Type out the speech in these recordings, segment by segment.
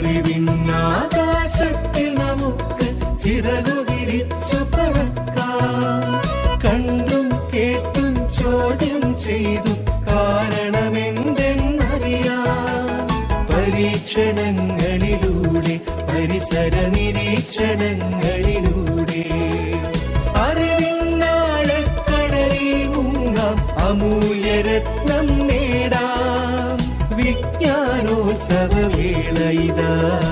അറിവിന്നാകാശത്തിൽ നമുക്ക് ചിറകു വിരിച്ചു പറക്കാം കണ്ടും കേട്ടും ചോദ്യം ചെയ്തു കാരണമെന്തെന്നറിയാം പരീക്ഷണങ്ങളിലൂടെ പരിസര നിരീക്ഷണങ്ങളിലൂടെ അറിവിന്നാഴക്കടലിൽ മുങ്ങാം അമൂല്യരത്നം നേടാം വിജ്ഞാനോത്സവ വേള ഇതാ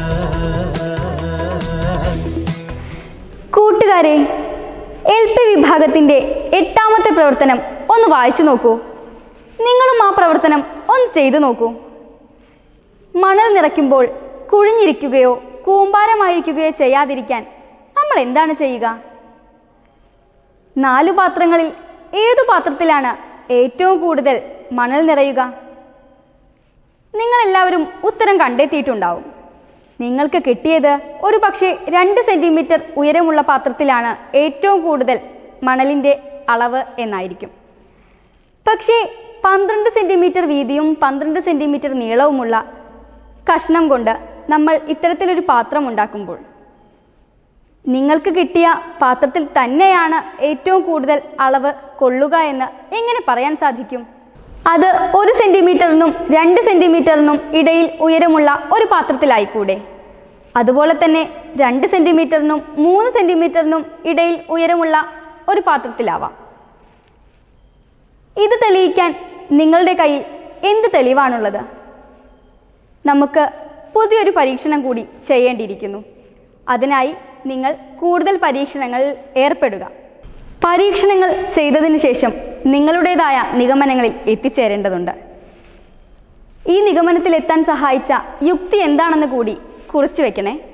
കൂട്ടുകാരെ എൽ പി വിഭാഗത്തിന്റെ എട്ടാമത്തെ പ്രവർത്തനം ഒന്ന് വായിച്ചു നോക്കൂ നിങ്ങളും ആ പ്രവർത്തനം ഒന്ന് ചെയ്തു നോക്കൂ മണൽ നിറയ്ക്കുമ്പോൾ കുഴിഞ്ഞിരിക്കുകയോ കൂമ്പാരമായിരിക്കുകയോ ചെയ്യാതിരിക്കാൻ നമ്മൾ എന്താണ് ചെയ്യുക നാലു പാത്രങ്ങളിൽ ഏതു പാത്രത്തിലാണ് ഏറ്റവും കൂടുതൽ മണൽ നിറയുക നിങ്ങൾ എല്ലാവരും ഉത്തരം കണ്ടെത്തിയിട്ടുണ്ടാവും നിങ്ങൾക്ക് കിട്ടിയത് ഒരു പക്ഷേ രണ്ട് സെന്റിമീറ്റർ ഉയരമുള്ള പാത്രത്തിലാണ് ഏറ്റവും കൂടുതൽ മണലിന്റെ അളവ് എന്നായിരിക്കും പക്ഷേ പന്ത്രണ്ട് സെന്റിമീറ്റർ വീതിയും പന്ത്രണ്ട് സെന്റിമീറ്റർ നീളവുമുള്ള കഷ്ണം കൊണ്ട് നമ്മൾ ഇത്തരത്തിലൊരു പാത്രം ഉണ്ടാക്കുമ്പോൾ നിങ്ങൾക്ക് കിട്ടിയ പാത്രത്തിൽ തന്നെയാണ് ഏറ്റവും കൂടുതൽ അളവ് കൊള്ളുക എന്ന് എങ്ങനെ പറയാൻ സാധിക്കും അത് ഒരു സെന്റിമീറ്ററിനും രണ്ട് സെന്റിമീറ്ററിനും ഇടയിൽ ഉയരമുള്ള ഒരു പാത്രത്തിലായിക്കൂടെ അതുപോലെ തന്നെ രണ്ട് സെന്റിമീറ്ററിനും മൂന്ന് സെന്റിമീറ്ററിനും ഇടയിൽ ഉയരമുള്ള ഒരു പാത്രത്തിലാവാം ഇത് തെളിയിക്കാൻ നിങ്ങളുടെ കയ്യിൽ എന്ത് തെളിവാണുള്ളത് നമുക്ക് പുതിയൊരു പരീക്ഷണം കൂടി ചെയ്യേണ്ടിയിരിക്കുന്നു അതിനായി നിങ്ങൾ കൂടുതൽ പരീക്ഷണങ്ങളിൽ ഏർപ്പെടുക പരീക്ഷണങ്ങൾ ചെയ്തതിനു ശേഷം നിങ്ങളുടേതായ നിഗമനങ്ങളിൽ എത്തിച്ചേരേണ്ടതുണ്ട് ഈ നിഗമനത്തിൽ എത്താൻ സഹായിച്ച യുക്തി എന്താണെന്ന് കൂടി കുറിച്ചു വെക്കണേ